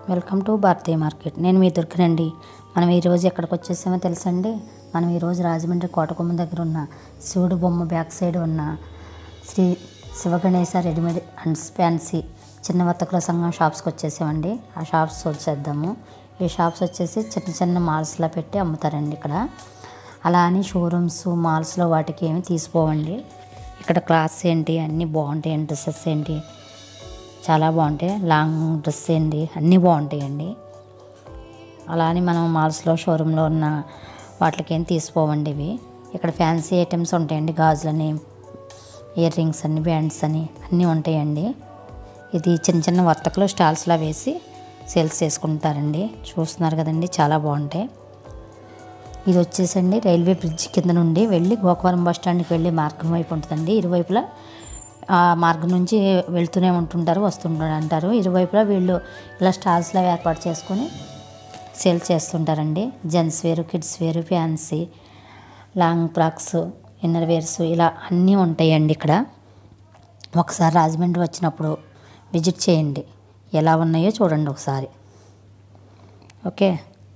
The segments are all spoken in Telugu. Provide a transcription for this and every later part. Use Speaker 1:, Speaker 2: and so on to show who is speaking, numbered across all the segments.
Speaker 1: వెల్కమ్ టు భారతీయ మార్కెట్ నేను మీ దుర్గనండి మనం ఈరోజు ఎక్కడికి వచ్చేసామో తెలుసండి మనం ఈరోజు రాజమండ్రి కోటకొమ్మ దగ్గర ఉన్న శివుడు బొమ్మ బ్యాక్ సైడ్ ఉన్న Sri Sivaganesa readymade and fancy చిన్న వర్తకుల సంఘం షాప్స్కి వచ్చేసామండి ఆ షాప్స్ చూసేద్దాము ఈ షాప్స్ వచ్చేసి చిన్న చిన్న మాల్స్లో పెట్టి అమ్ముతారండి ఇక్కడ అలా అని షోరూమ్స్ మాల్స్లో వాటికి ఏమి తీసుకోవండి ఇక్కడ క్లాస్ ఏంటి అన్నీ బాగుంటాయి డ్రెస్సెస్ ఏంటి చాలా బాగుంటాయి లాంగ్ డ్రెస్ ఏంటి అన్నీ బాగుంటాయండి అలా అని మనం మాల్స్లో షోరూంలో ఉన్న వాటికి ఏం తీసుకోవండి ఇవి ఇక్కడ ఫ్యాన్సీ ఐటమ్స్ ఉంటాయండి గాజులని ఇయర్ రింగ్స్ అని బ్యాండ్స్ అని అన్నీ ఉంటాయండి ఇది చిన్న చిన్న వర్తకులు స్టాల్స్లో వేసి సేల్స్ చేసుకుంటారండి చూస్తున్నారు కదండి చాలా బాగుంటాయి ఇది వచ్చేసండి రైల్వే బ్రిడ్జ్ కింద నుండి వెళ్ళి గోకవరం బస్ స్టాండ్కి వెళ్ళే మార్గం వైపు ఉంటుందండి ఇరువైపులా ఆ మార్గం నుంచి వెళ్తూనే ఉంటుంటారు వస్తుంటారు అంటారు ఇరువైపులా వీళ్ళు ఇలా స్టాల్స్లో ఏర్పాటు చేసుకొని సేల్ చేస్తుంటారండి జెంట్స్ వేరు కిడ్స్ వేరు fancy long frocks inner wears ఇలా అన్నీ ఉంటాయండి ఇక్కడ ఒకసారి రాజమండ్రి వచ్చినప్పుడు విజిట్ చేయండి ఎలా ఉన్నాయో చూడండి ఒకసారి ఓకే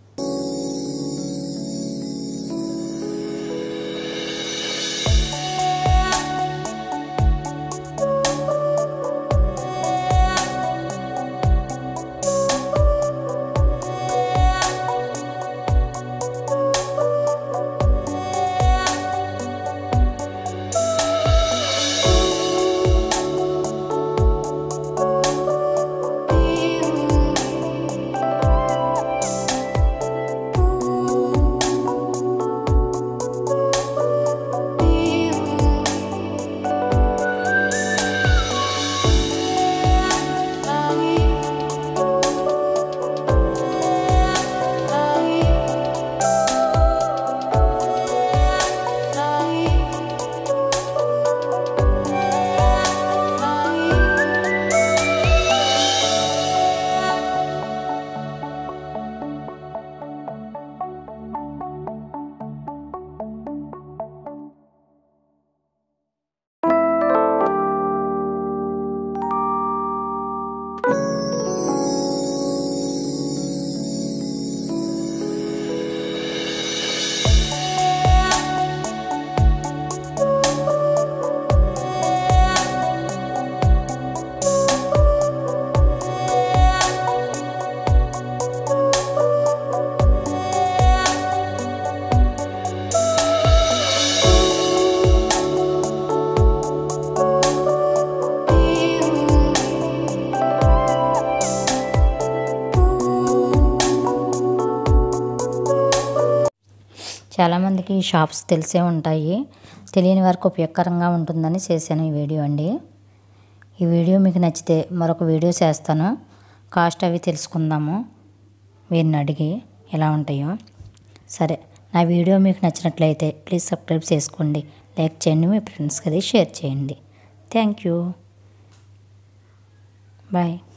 Speaker 1: చాలామందికి ఈ షాప్స్ తెలిసే ఉంటాయి తెలియని వారికి ఉపయోగకరంగా ఉంటుందని చేశాను ఈ వీడియో అండి ఈ వీడియో మీకు నచ్చితే మరొక వీడియో చేస్తాను కాస్ట్ అవి తెలుసుకుందాము వీరిని అడిగి ఎలా ఉంటాయో సరే నా వీడియో మీకు నచ్చినట్లయితే ప్లీజ్ సబ్స్క్రైబ్ చేసుకోండి లైక్ చేయండి మీ ఫ్రెండ్స్కి అది షేర్ చేయండి థ్యాంక్ యూ బాయ్